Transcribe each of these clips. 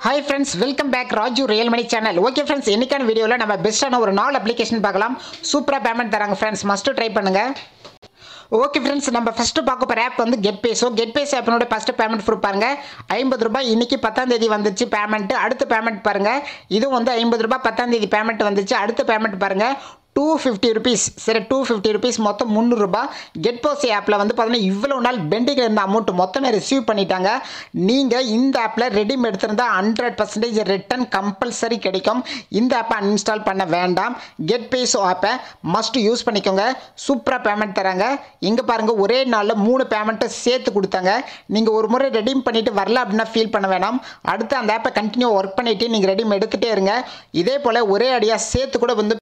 hi friends welcome back Raju real money channel okay friends இன்னைக்கான வீடியோவில் நம்ம பெஸ்ட்டான ஒரு நாலு அப்ளிகேஷன் பார்க்கலாம் சூப்பராக பேமெண்ட் தராங்க ஃப்ரெண்ட்ஸ் மஸ்ட்டு ட்ரை பண்ணுங்கள் ஓகே ஃப்ரெண்ட்ஸ் நம்ம ஃபஸ்ட்டு பார்க்க போகிற ஆப் வந்து கெட் பேஸோ கெட் பேஸ் ஆப்பினோட ஃபஸ்ட்டு பேமெண்ட் ப்ரூஃப் பாருங்க ஐம்பது ரூபாய் இன்னைக்கு பத்தாம் தேதி வந்துச்சு பேமெண்ட் அடுத்த பேமெண்ட் பாருங்க இதுவும் வந்து ஐம்பது ரூபாய் பத்தாம் தேதி பேமெண்ட் வந்துச்சு அடுத்த பேமெண்ட் பாருங்க டூ ஃபிஃப்டி ருபீஸ் சரி டூ ஃபிஃப்டி ருபீஸ் மொத்தம் முந்நூறுரூபா கெட் போஸ் ஆப்பில் வந்து பார்த்தீங்கன்னா இவ்வளோ நாள் பெண்டிங்கில் இருந்த அமௌண்ட் மொத்தமே ரிசீவ் பண்ணிட்டாங்க நீங்கள் இந்த ஆப்பில் ரெடிம் எடுத்திருந்தால் ஹண்ட்ரட் பர்சன்டேஜ் ரிட்டன் கம்பல்சரி கிடைக்கும் இந்த ஆப்பை அன்இன்ஸ்டால் பண்ண வேண்டாம் கெட் பேஸ் ஆப்பை மஸ்ட் யூஸ் பண்ணிக்கோங்க சூப்பராக பேமெண்ட் தராங்க இங்கே பாருங்கள் ஒரே நாளில் மூணு பேமெண்ட்டை சேர்த்து கொடுத்தாங்க நீங்கள் ஒரு முறை ரெடீம் பண்ணிவிட்டு வரல அப்படின்னா ஃபீல் பண்ண வேணாம் அடுத்து அந்த ஆப்பை கண்டினியூ ஒர்க் பண்ணிவிட்டு நீங்கள் ரெடீம் எடுத்துகிட்டே இருங்க இதே போல் ஒரே அடியாக சேர்த்து கூட வந்து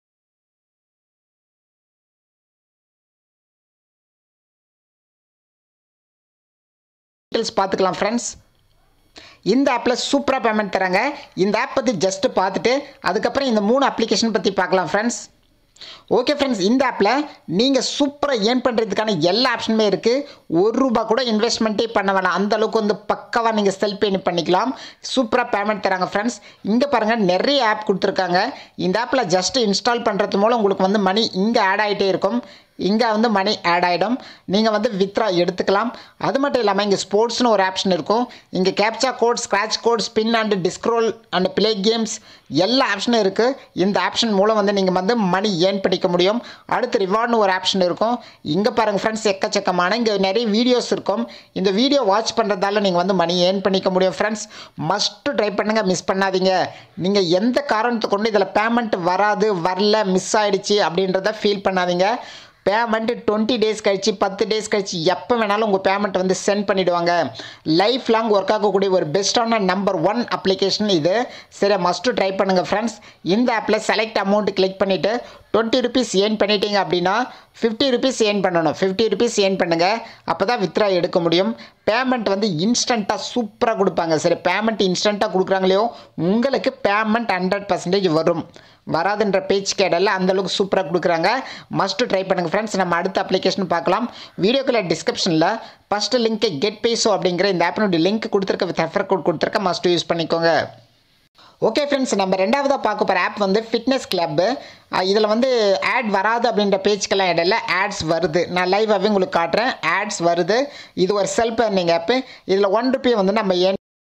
டீட்டெயில்ஸ் பார்த்துக்கலாம் ஃப்ரெண்ட்ஸ் இந்த ஆப்பில் சூப்பராக பேமெண்ட் தராங்க இந்த ஆப் பற்றி ஜஸ்ட்டு பார்த்துட்டு அதுக்கப்புறம் இந்த மூணு அப்ளிகேஷன் பற்றி பார்க்கலாம் ஃப்ரெண்ட்ஸ் ஓகே ஃப்ரெண்ட்ஸ் இந்த ஆப்பில் நீங்கள் சூப்பராக ஏர்ன் பண்ணுறதுக்கான எல்லா ஆப்ஷனுமே இருக்குது ஒரு ரூபா கூட இன்வெஸ்ட்மெண்ட்டே பண்ண வேணாம் அந்த அளவுக்கு வந்து பக்காவாக நீங்கள் செல்ஃப் பேன் பண்ணிக்கலாம் சூப்பராக பேமெண்ட் தராங்க ஃப்ரெண்ட்ஸ் இங்கே பாருங்கள் நிறைய ஆப் கொடுத்துருக்காங்க இந்த ஆப்பில் ஜஸ்ட் இன்ஸ்டால் பண்ணுறது மூலம் உங்களுக்கு வந்து மணி இங்கே ஆட் ஆகிட்டே இருக்கும் இங்கே வந்து மணி ஆட் ஆகிடும் நீங்கள் வந்து வித்ரா எடுத்துக்கலாம் அது மட்டும் இல்லாமல் இங்கே ஸ்போர்ட்ஸ்னு ஒரு ஆப்ஷன் இருக்கும் இங்கே captcha code scratch code spin and டிஸ்க்ரோல் அண்ட் ப்ளே கேம்ஸ் எல்லா ஆப்ஷனும் இருக்குது இந்த ஆப்ஷன் மூலம் வந்து நீங்கள் வந்து மணி ஏர்ன் பண்ணிக்க முடியும் அடுத்து ரிவார்ட்னு ஒரு ஆப்ஷன் இருக்கும் இங்கே பாருங்கள் ஃப்ரெண்ட்ஸ் எக்கச்சக்கமான இங்கே நிறைய வீடியோஸ் இருக்கும் இந்த வீடியோ வாட்ச் பண்ணுறதால நீங்கள் வந்து மணி ஏர்ன் பண்ணிக்க முடியும் ஃப்ரெண்ட்ஸ் மஸ்ட்டு ட்ரை பண்ணுங்கள் மிஸ் பண்ணாதீங்க நீங்கள் எந்த காரணத்தை கொண்டு இதில் பேமெண்ட் வராது வரல மிஸ் ஆகிடுச்சு அப்படின்றத ஃபீல் பண்ணாதீங்க பேமெண்ட்டு டுவெண்ட்டி டேஸ் கழிச்சு பத்து டேஸ் கழிச்சு எப்போ வேணாலும் உங்கள் பேமெண்ட் வந்து சென்ட் பண்ணிவிடுவாங்க லைஃப் லாங் ஒர்க் ஆகக்கூடிய ஒரு பெஸ்ட்டான நம்பர் ஒன் அப்ளிகேஷன் இது சரி மஸ்ட்டு ட்ரை பண்ணுங்கள் ஃப்ரெண்ட்ஸ் இந்த ஆப்பில் செலக்ட் அமௌண்ட் கிளிக் பண்ணிவிட்டு டுவெண்ட்டி ருபீஸ் ஏர்ன் பண்ணிட்டீங்க அப்படின்னா ஃபிஃப்டி ருபீஸ் ஏர்ன் பண்ணணும் ஃபிஃப்டி ருபீஸ் ஏர்ன் பண்ணுங்கள் அப்போ தான் வித்ரா எடுக்க முடியும் பேமெண்ட் வந்து இன்ஸ்டண்ட்டாக சூப்பராக கொடுப்பாங்க சரி பேமெண்ட் இன்ஸ்டண்ட்டாக கொடுக்குறாங்களோ உங்களுக்கு பேமெண்ட் ஹண்ட்ரட் பர்சன்டேஜ் வரும் வராதுன்ற பேச்சு கேடல அந்தளவுக்கு சூப்பராக கொடுக்குறாங்க மஸ்ட்டு ட்ரை பண்ணுங்கள் ஃப்ரெண்ட்ஸ் நம்ம அடுத்த அப்ளிகேஷன் பார்க்கலாம் வீடியோக்குள்ள டிஸ்கிரிப்ஷனில் ஃபஸ்ட்டு லிங்க்கு கெட் பேஸோ அப்படிங்கிற இந்த ஆப்பினுடைய லிங்க் கொடுத்துருக்க வித் ரெஃபர் கோட் கொடுத்துருக்க மஸ்ட்டு யூஸ் பண்ணிக்கோங்க ஓகே ஃப்ரெண்ட்ஸ் நம்ம ரெண்டாவதாக பார்க்க போகிற ஆப் வந்து ஃபிட்னஸ் கிளப்பு இதில் வந்து ஆட் வராது அப்படின்ற பேச்சுக்கெல்லாம் இடையில ஆட்ஸ் வருது நான் லைவாகவே உங்களுக்கு காட்டுறேன் ஆட்ஸ் வருது இது ஒரு செல்ஃப் ஏர்னிங் ஆப்பு இதில் ஒன் ருபி வந்து நம்ம ஏன்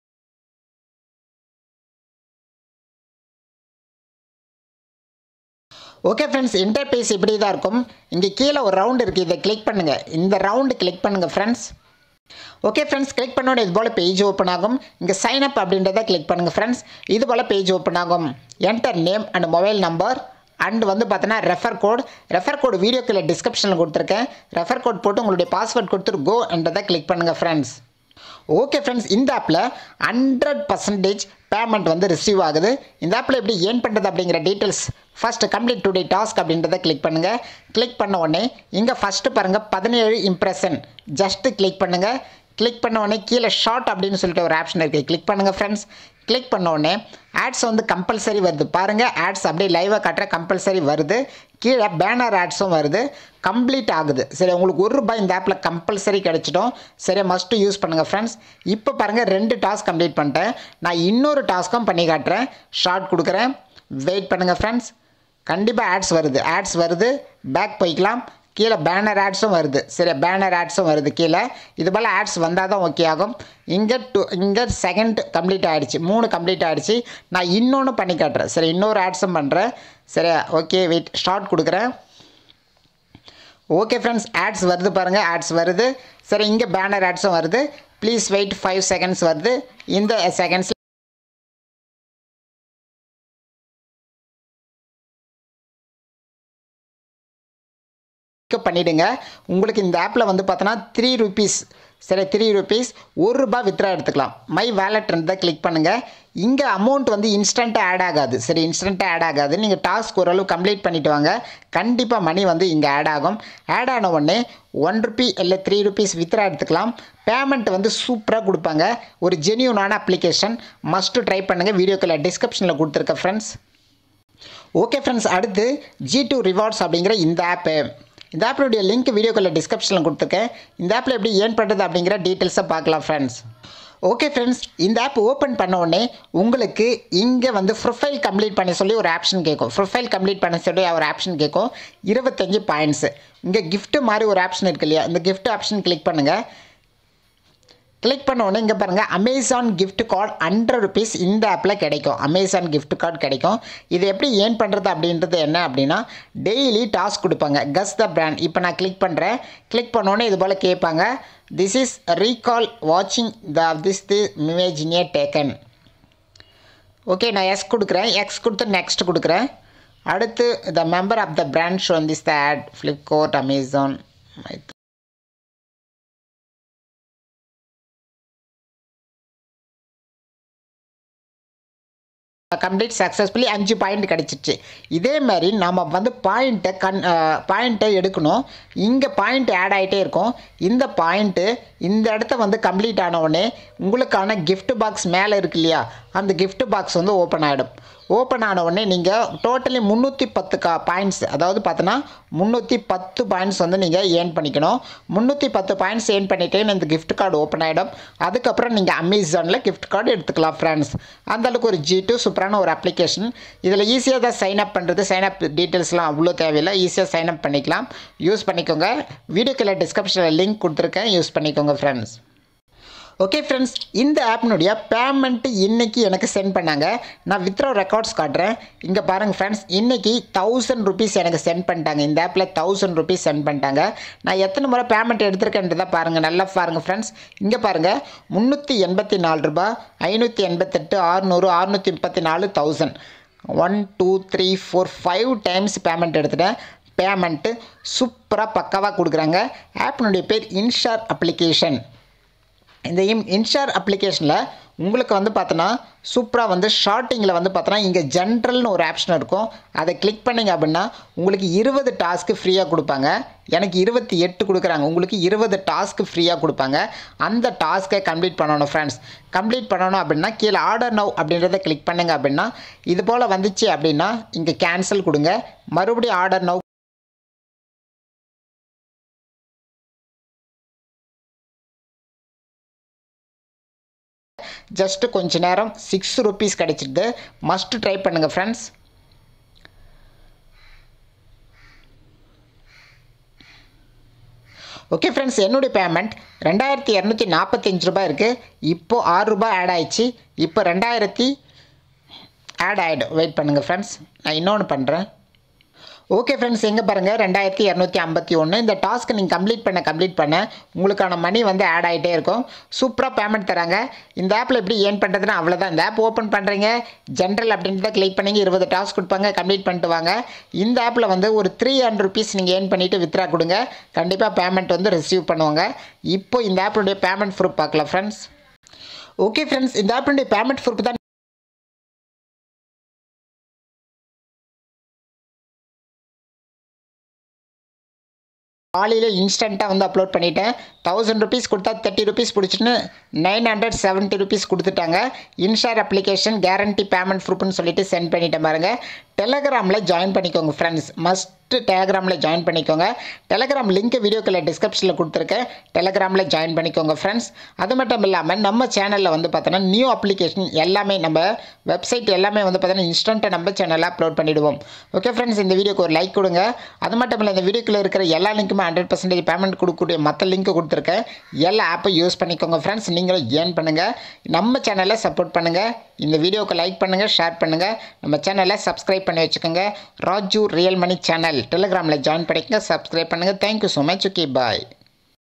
ஓகே ஃப்ரெண்ட்ஸ் இன்டர்பேஸ் இப்படி தான் இருக்கும் இங்கே கீழே ஒரு ரவுண்ட் இருக்குது இதை கிளிக் பண்ணுங்கள் இந்த ரவுண்டு கிளிக் பண்ணுங்கள் ஃப்ரெண்ட்ஸ் ஓகே ஃப்ரெண்ட்ஸ் கிளிக் பண்ணோட இது போல் பேஜ் ஓப்பன் ஆகும் இங்கே சைன் அப் அப்படின்றத கிளிக் பண்ணுங்கள் ஃப்ரெண்ட்ஸ் இது போல் பேஜ் ஓப்பன் ஆகும் enter name and mobile number and வந்து பார்த்தோன்னா ரெஃபர் கோட் ரெஃபர் கோட் வீடியோக்குள்ள டிஸ்கிரிப்ஷனில் கொடுத்துருக்கேன் ரெஃபர் கோட் போட்டு உங்களுடைய பாஸ்வேர்ட் கொடுத்துட்டு கோ என்றதை கிளிக் பண்ணுங்கள் ஃப்ரெண்ட்ஸ் ஓகே ஃப்ரெண்ட்ஸ் இந்த ஆப்பில் ஹண்ட்ரட் பர்சன்டேஜ் பேமெண்ட் வந்து ரிசீவ் ஆகுது இந்த ஆப்பில் எப்படி ஏர்ன் பண்ணுறது அப்படிங்கிற details first complete today task அப்படின்றத கிளிக் பண்ணுங்கள் கிளிக் பண்ண உடனே இங்கே ஃபஸ்ட்டு பாருங்கள் பதினேழு இம்ப்ரெஷன் ஜஸ்ட்டு கிளிக் பண்ணுங்கள் கிளிக் பண்ண உடனே கீழே ஷார்ட் அப்படின்னு சொல்லிட்டு ஒரு ஆப்ஷன் இருக்குது கிளிக் பண்ணுங்கள் ஃப்ரெண்ட்ஸ் கிளிக் பண்ண உடனே ஆட்ஸ் வந்து கம்பல்சரி வருது பாருங்கள் ஆட்ஸ் அப்படியே லைவாக காட்டுற கம்பல்சரி வருது கீழே பேனர் ஆட்ஸும் வருது கம்ப்ளீட் ஆகுது சரி உங்களுக்கு ஒரு ரூபாய் இந்த ஆப்பில் கம்பல்சரி கிடச்சிடும் சரி மஸ்ட்டு யூஸ் பண்ணுங்கள் ஃப்ரெண்ட்ஸ் இப்போ பாருங்கள் ரெண்டு டாஸ்க் கம்ப்ளீட் பண்ணிட்டேன் நான் இன்னொரு டாஸ்க்கும் பண்ணி காட்டுறேன் ஷார்ட் கொடுக்குறேன் வெயிட் பண்ணுங்கள் ஃப்ரெண்ட்ஸ் கண்டிப்பாக ஆட்ஸ் வருது ஆட்ஸ் வருது பேக் போய்க்கலாம் கீழே பேனர் ஆட்ஸும் வருது சரி பேனர் ஆட்ஸும் வருது கீழே இது போல் ஆட்ஸ் வந்தால் தான் ஓகே ஆகும் இங்கே டூ இங்கே செகண்ட் கம்ப்ளீட் ஆகிடுச்சு மூணு கம்ப்ளீட் ஆகிடுச்சு நான் இன்னொன்று பண்ணி காட்டுறேன் சரி இன்னொரு ஆட்ஸும் பண்ணுறேன் சரி ஓகே வெயிட் ஸ்டார்ட் கொடுக்குறேன் ஓகே ஃப்ரெண்ட்ஸ் ஆட்ஸ் வருது பாருங்கள் ஆட்ஸ் வருது சரி இங்கே பேனர் ஆட்ஸும் வருது ப்ளீஸ் வெயிட் ஃபைவ் செகண்ட்ஸ் வருது இந்த செகண்ட்ஸ் பண்ணிவிடுங்க உங்களுக்கு இந்த ஆப்பில் வந்து பார்த்தோன்னா த்ரீ ருபீஸ் சரி த்ரீ ருபீஸ் ஒரு ரூபாய் வித்ரா எடுத்துக்கலாம் மை வேலெட் இருந்தால் கிளிக் பண்ணுங்கள் இங்கே அமௌண்ட் வந்து இன்ஸ்டண்ட்டாக ஆட் ஆகாது சரி இன்ஸ்டண்ட்டாக ஆட் ஆகாது நீங்கள் டாஸ்க் ஓரளவு கம்ப்ளீட் பண்ணிவிட்டு வாங்க கண்டிப்பாக மணி வந்து இங்கே ஆட் ஆகும் ஆட் ஆன உடனே ஒன் ருபி இல்லை த்ரீ ருபீஸ் வித்ரா எடுத்துக்கலாம் பேமெண்ட் வந்து சூப்பராக கொடுப்பாங்க ஒரு ஜென்யூனான அப்ளிகேஷன் மஸ்ட்டு ட்ரை பண்ணுங்கள் வீடியோக்குள்ள டிஸ்கிரிப்ஷனில் கொடுத்துருக்க ஃப்ரெண்ட்ஸ் ஓகே ஃப்ரெண்ட்ஸ் அடுத்து ஜி டூ ரிவார்ட்ஸ் அப்படிங்கிற இந்த ஆப்பு இந்த ஆப்பினுடைய லிங்க் வீடியோக்குள்ள டிஸ்கிரிப்ஷனில் கொடுத்துருக்கேன் இந்த ஆப்பில் எப்படி ஏர்ன் பண்ணுறது அப்படிங்கிற டீட்டெயில்ஸை பார்க்கலாம் ஃப்ரெண்ட்ஸ் ஓகே ஃப்ரெண்ட்ஸ் இந்த ஆப் ஓப்பன் பண்ண உடனே உங்களுக்கு இங்கே வந்து ப்ரொஃபைல் கம்ப்ளீட் பண்ண சொல்லி ஒரு ஆப்ஷன் கேட்கும் ப்ரொஃபைல் கம்ப்ளீட் பண்ண சொல்லி ஒரு ஆப்ஷன் கேட்கும் இருபத்தஞ்சி பாயிண்ட்ஸு இங்கே gift மாதிரி ஒரு ஆப்ஷன் இருக்கு இல்லையா இந்த gift ஆப்ஷன் கிளிக் பண்ணுங்கள் கிளிக் பண்ண உடனே இங்கே பாருங்கள் Amazon gift card hundred rupees இந்த ஆப்பில் கிடைக்கும் அமேசான் gift கார்டு கிடைக்கும் இது எப்படி ஏர்ன் பண்ணுறது அப்படின்றது என்ன அப்படின்னா டெய்லி டாஸ்க் கொடுப்பாங்க கஸ் த பிராண்ட் இப்போ நான் கிளிக் பண்ணுறேன் கிளிக் உடனே இது போல் கேட்பாங்க திஸ் இஸ் ரீகால் வாட்சிங் த திஸ் தி இமேஜினியே டேக்கன் ஓகே நான் எஸ் கொடுக்குறேன் எக்ஸ் கொடுத்து நெக்ஸ்ட் கொடுக்குறேன் அடுத்து the member of the brand show this the ad Flipkart Amazon complete successfully அஞ்சு பாயிண்ட் கிடச்சிச்சு இதே மாதிரி நம்ம வந்து பாயிண்ட்டை கண் பாயிண்ட்டை எடுக்கணும் இங்கே பாயிண்ட் ஆட் ஆகிட்டே இருக்கும் இந்த பாயிண்ட்டு இந்த இடத்த வந்து கம்ப்ளீட் ஆன உடனே உங்களுக்கான gift பாக்ஸ் மேலே இருக்கு இல்லையா அந்த gift பாக்ஸ் வந்து ஓப்பன் ஆகிடும் ஓப்பன் ஆன உடனே நீங்கள் டோட்டலி முந்நூற்றி பத்து கா பாயிண்ட்ஸ் அதாவது பார்த்தோன்னா முந்நூற்றி பத்து பாயிண்ட்ஸ் வந்து நீங்கள் ஏர்ன் பண்ணிக்கணும் முந்நூற்றி பத்து பாயிண்ட்ஸ் ஏர்ன் பண்ணிட்டே இந்த gift கார்டு ஓப்பன் ஆகிடும் அதுக்கப்புறம் நீங்கள் அமேசானில் gift கார்டு எடுத்துக்கலாம் ஃப்ரெண்ட்ஸ் அந்தளவுக்கு ஒரு ஜி டூ சூப்பரான ஒரு அப்ளிகேஷன் இதில் ஈஸியாக தான் சைன் அப் பண்ணுறது சைன் அப் டீட்டெயில்ஸ்லாம் அவ்வளோ தேவையில்லை ஈஸியாக சைன் அப் பண்ணிக்கலாம் யூஸ் பண்ணிக்கோங்க வீடியோக்கில் டிஸ்கிரிப்ஷனில் லிங்க் கொடுத்துருக்கேன் யூஸ் பண்ணிக்கோங்க ஃப்ரெண்ட்ஸ் ஓகே ஃப்ரெண்ட்ஸ் இந்த ஆப்னுடைய பேமெண்ட்டு இன்றைக்கி எனக்கு சென்ட் பண்ணாங்க நான் வித்ரோ ரெக்கார்ட்ஸ் காட்டுறேன் இங்கே பாருங்கள் ஃப்ரெண்ட்ஸ் இன்றைக்கி தௌசண்ட் ருபீஸ் எனக்கு சென்ட் பண்ணிட்டாங்க இந்த ஆப்பில் தௌசண்ட் ருபீஸ் சென்ட் பண்ணிட்டாங்க நான் எத்தனை முறை பேமெண்ட் எடுத்திருக்கேன்றதை பாருங்கள் நல்லா பாருங்கள் ஃப்ரெண்ட்ஸ் இங்கே பாருங்கள் முந்நூற்றி எண்பத்தி நாலு ரூபாய் ஐநூற்றி எண்பத்தெட்டு ஆறுநூறு அறுநூற்றி முப்பத்தி நாலு thousand one two three four five times payment எடுத்துட்டேன் பேமெண்ட்டு சூப்பராக பக்காவாக கொடுக்குறாங்க ஆப்பினுடைய பேர் இன்ஷார் அப்ளிகேஷன் இந்த இம் இன்ஷார் அப்ளிகேஷனில் உங்களுக்கு வந்து பார்த்தோன்னா சூப்பராக வந்து ஷார்ட்டிங்கில் வந்து பார்த்தோன்னா இங்கே ஜென்ரல்னு ஒரு ஆப்ஷன் இருக்கும் அதை கிளிக் பண்ணிங்க அப்படின்னா உங்களுக்கு இருபது டாஸ்க்கு ஃப்ரீயாக கொடுப்பாங்க எனக்கு இருபத்தி எட்டு கொடுக்குறாங்க உங்களுக்கு இருபது டாஸ்க்கு ஃப்ரீயாக கொடுப்பாங்க அந்த டாஸ்க்கை கம்ப்ளீட் பண்ணணும் ஃப்ரெண்ட்ஸ் கம்ப்ளீட் பண்ணணும் அப்படின்னா கீழே ஆர்டர் நவ் அப்படின்றத கிளிக் பண்ணுங்க அப்படின்னா இது போல் வந்துச்சு அப்படின்னா இங்கே கேன்சல் கொடுங்க மறுபடியும் ஆர்டர் நவ் ஜஸ்ட்டு கொஞ்ச நேரம் சிக்ஸ் ருபீஸ் கிடச்சிடுது மஸ்ட் ட்ரை பண்ணுங்கள் ஃப்ரெண்ட்ஸ் ஓகே ஃப்ரெண்ட்ஸ் என்னுடைய பேமெண்ட் ரெண்டாயிரத்தி இரநூத்தி நாற்பத்தஞ்சு ரூபாய் இருக்குது இப்போது ஆறு ரூபாய் ஆட் ஆயிடுச்சு இப்போ ரெண்டாயிரத்தி ஆட் ஆகிடும் வெயிட் பண்ணுங்கள் ஃப்ரெண்ட்ஸ் நான் இன்னொன்று பண்ணுறேன் ஓகே ஃப்ரெண்ட்ஸ் எங்கே பாருங்கள் ரெண்டாயிரத்தி இரநூத்தி ஐம்பத்தி ஒன்று இந்த டாஸ்க்கு நீங்கள் கம்ப்ளீட் பண்ண கம்ப்ளீட் பண்ண உங்களுக்கான மணி வந்து ஆட் ஆகிட்டே இருக்கும் சூப்பராக பேமெண்ட் தராங்க இந்த ஆப்பில் எப்படி ஏர்ன் பண்ணுறதுன்னா அவ்வளோதான் இந்த ஆப் ஓப்பன் பண்ணுறீங்க ஜென்ரல் அப்படின்றத கிளிக் பண்ணி இருபது டாஸ்க் கொடுப்பாங்க கம்ப்ளீட் பண்ணிட்டு வாங்க இந்த ஆப்பில் வந்து ஒரு த்ரீ ஹண்ட்ரட் ருபீஸ் நீங்கள் ஏர்ன் பண்ணிவிட்டு வித்ரா கொடுங்க கண்டிப்பாக பேமெண்ட் வந்து ரிசீவ் பண்ணுவாங்க இப்போ இந்த ஆப்பினுடைய பேமெண்ட் ப்ரூஃப் பார்க்கலாம் ஃப்ரெண்ட்ஸ் ஓகே ஃப்ரெண்ட்ஸ் இந்த ஆப்பினுடைய பேமெண்ட் ப்ரூஃப் தான் காலையில் இன்ஸ்டண்ட்டாக வந்து அப்லோட் பண்ணிட்டேன் தௌசண்ட் ருபீஸ் கொடுத்தா தேர்ட்டி ருபீஸ் பிடிச்சின்னு நைன் ஹண்ட்ரட் செவன்ட்டி ருபீஸ் கொடுத்துட்டாங்க இன்ஷார் அப்ளிகேஷன் கேரண்டி பேமெண்ட் ப்ரூஃப்னு சொல்லிட்டு சென்ட் பண்ணிட்டேன் பாருங்கள் டெலகிராமில் ஜாயின் பண்ணிக்கோங்க ஃப்ரெண்ட்ஸ் மஸ்ட் டெலகிராமில் ஜாயின் பண்ணிக்கோங்க டெலகிராம் லிங்க் வீடியோக்கில் டிஸ்கிரிப்ஷனில் கொடுத்துருக்கேன் டெலகிராமில் ஜாயின் பண்ணிக்கோங்க ஃப்ரெண்ட்ஸ் அது மட்டும் இல்லாமல் நம்ம சேனலில் வந்து பார்த்தோன்னா நியூ அப்ளிகேஷன் எல்லாமே நம்ம வெப்சைட் எல்லாமே வந்து பார்த்தோன்னா இன்ஸ்டண்ட்டாக நம்ம சேனலில் அப்லோட் பண்ணிவிடுவோம் ஓகே ஃப்ரெண்ட்ஸ் இந்த வீடியோக்கு ஒரு லைக் கொடுங்க அது மட்டும் இல்லை இந்த வீடியோக்குள்ள இருக்கிற எல்லா லிங்க்குமே ஹண்ட்ரட் பர்சன்டேஜ் பேமெண்ட் கொடுக்கக்கூடிய மற்ற லிங்க் கொடுத்துருக்கேன் எல்லா ஆப்பை யூஸ் பண்ணிக்கோங்க ஃப்ரெண்ட்ஸ் நீங்களும் ஏர்ன் பண்ணுங்கள் நம்ம சேனலை சப்போர்ட் பண்ணுங்கள் இந்த வீடியோக்கு லைக் பண்ணுங்கள் ஷேர் பண்ணுங்கள் நம்ம சேனலை சப்ஸ்கிரைப் பண்ணி வச்சுக்கோங்க ராஜு ரியல் மணி சேனல் டெலிகிராமில் ஜாயின் பண்ணிக்கங்க சப்ஸ்கிரைப் பண்ணுங்கள் தேங்க்யூ ஸோ மச் ஓகே பாய்